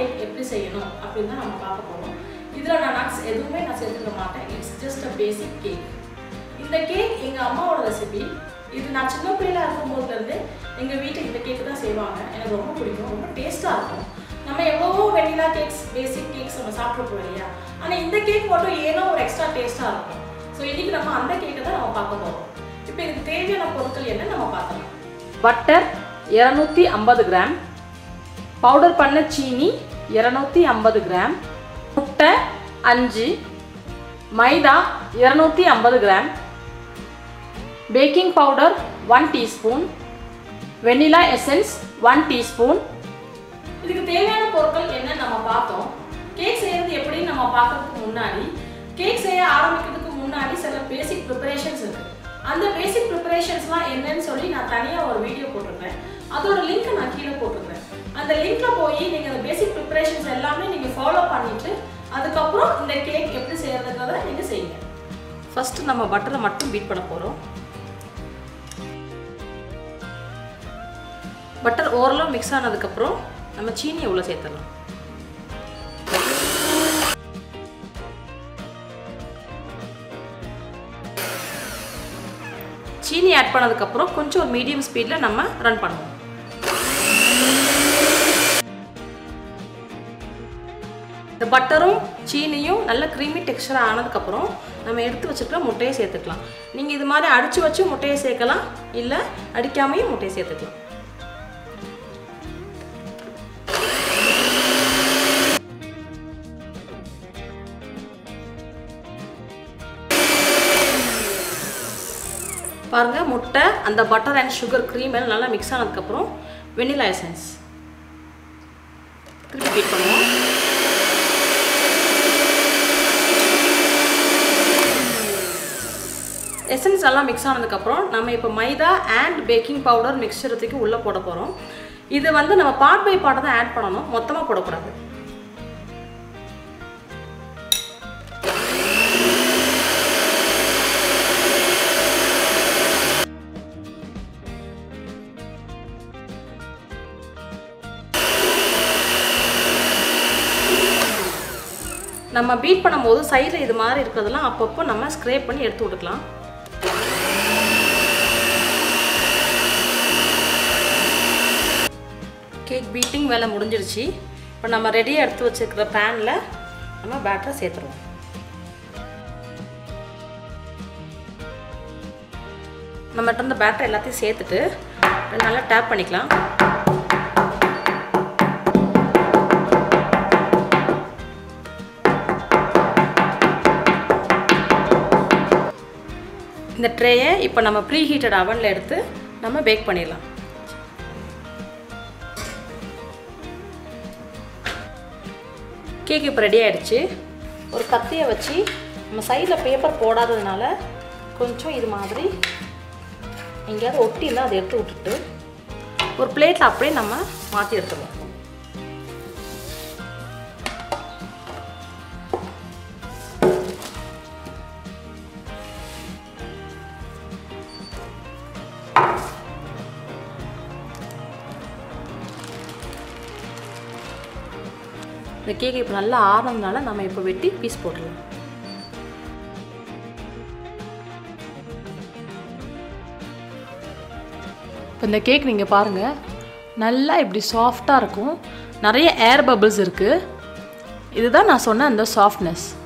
cake எப்படி செய்யணும் அப்படின்னு தான் நம்ம பார்க்க போகிறோம் இதில் நான் நட்ஸ் எதுவுமே நான் சேர்த்துக்க மாட்டேன் it's just a basic cake இந்த கேக் எங்கள் அம்மாவோட ரெசிபி இது நான் சின்ன பிள்ளையில இருக்கும்போதுலேருந்து எங்கள் வீட்டில் இந்த கேக்கு தான் செய்வாங்க எனக்கு ரொம்ப பிடிக்கும் ரொம்ப டேஸ்ட்டாக இருக்கும் நம்ம எவ்வளவோ வெனிலா கேக்ஸ் பேசிக் கேக்ஸ் நம்ம சாப்பிட்ருப்போம் இல்லையா ஆனால் இந்த கேக் மட்டும் ஏனோ ஒரு எக்ஸ்ட்ரா டேஸ்ட்டாக இருக்கும் ஸோ இன்னைக்கு நம்ம அந்த கேக்கை தான் நம்ம பார்க்க போகிறோம் இப்போ இதுக்கு தேவையான பொருட்கள் என்ன நம்ம பார்க்கலாம் பட்டர் இரநூத்தி ஐம்பது கிராம் பவுடர் பண்ண சீனி இரநூத்தி ஐம்பது கிராம் முட்டை அஞ்சு மைதா இரநூத்தி ஐம்பது gram baking powder one teaspoon vanilla essence one teaspoon இதுக்கு தேவையான பொருட்கள் என்ன நம்ம பார்த்தோம் கேக் செய்யறது எப்படின்னு நம்ம பார்க்கறதுக்கு முன்னாடி கேக் செய்ய ஆரம்பிக்கிறதுக்கு முன்னாடி சில பேசிக் ப்ரிப்பரேஷன்ஸ் இருக்கு அந்த பேசிக் ப்ரிப்பரேஷன்ஸ்லாம் என்னன்னு சொல்லி நான் தனியாக ஒரு வீடியோ போட்டிருக்கேன் அதோட லிங்க்கை நான் கீழே போட்டிருக்கேன் அந்த லிங்க்ல போய் நீங்கள் அந்த பேசிக் ப்ரிப்பரேஷன்ஸ் எல்லாமே நீங்கள் ஃபாலோ பண்ணிட்டு அதுக்கப்புறம் இந்த கேக் எப்படி செய்யறதுங்கிறத நீங்கள் செய்யுங்க ஃபர்ஸ்ட் நம்ம பட்டரை மட்டும் பீட் பண்ண போகிறோம் பட்டர் ஓரளவு மிக்ஸ் ஆனதுக்கப்புறம் நம்ம சீனியை உள்ள சேர்த்துடலாம் சீனி ஆட் பண்ணதுக்கப்புறம் கொஞ்சம் ஒரு மீடியம் ஸ்பீடில் நம்ம ரன் பண்ணுவோம் இந்த பட்டரும் சீனியும் நல்ல க்ரீமி டெக்ஸ்டர் ஆனதுக்கப்புறம் நம்ம எடுத்து வச்சுருக்க முட்டையை சேர்த்துக்கலாம் நீங்கள் இது மாதிரி அடித்து வச்சு முட்டையை சேர்க்கலாம் இல்லை அடிக்காமையும் முட்டையை சேர்த்துக்கலாம் பாருங்கள் முட்டை அந்த பட்டர் அண்ட் சுகர் க்ரீம் எல்லாம் நல்லா மிக்ஸ் ஆனதுக்கப்புறம் வெனிலா எசன்ஸ் திருப்பி பீட் பண்ணுவோம் எசன்ஸ் எல்லாம் மிக்ஸ் ஆனதுக்கப்புறம் நம்ம இப்போ மைதா அண்ட் பேக்கிங் பவுடர் மிக்சரத்துக்கு உள்ளே போட போகிறோம் இது வந்து நம்ம பார்ட் பை பார்ட் தான் ஆட் பண்ணணும் மொத்தமாக போடக்கூடாது நம்ம பீட் பண்ணும்போது சைடில் இது மாதிரி இருக்கிறதெல்லாம் அப்பப்போ நம்ம ஸ்க்ரேப் பண்ணி எடுத்து விட்டுக்கலாம் கேக் பீட்டிங் வேலை முடிஞ்சிருச்சு இப்போ நம்ம ரெடியாக எடுத்து வச்சுருக்கிற பேனில் நம்ம பேட்டரை சேர்த்துருவோம் நம்மகிட்ட இருந்த பேட்டரை எல்லாத்தையும் சேர்த்துட்டு நல்லா டேப் பண்ணிக்கலாம் இந்த ட்ரேயை இப்போ நம்ம ப்ரீ ஹீட்டட் அவனில் எடுத்து நம்ம பேக் பண்ணிடலாம் கேக் இப்போ ரெடி ஆகிடுச்சு ஒரு கத்தியை வச்சு நம்ம சைடில் பேப்பர் போடாததுனால கொஞ்சம் இது மாதிரி எங்கேயாவது ஒட்டி இருந்தால் அதை எடுத்து விட்டுட்டு ஒரு பிளேட்டில் அப்படியே நம்ம மாற்றி எடுத்துருவோம் இந்த கேக் இப்போ நல்லா ஆறுனதுனால நம்ம இப்போ வெட்டி பீஸ் போட்டுடலாம் இப்போ இந்த கேக் நீங்கள் பாருங்கள் நல்லா இப்படி சாஃப்டாக இருக்கும் நிறைய ஏர் பபிள்ஸ் இருக்குது இதுதான் நான் சொன்ன அந்த சாஃப்ட்னஸ்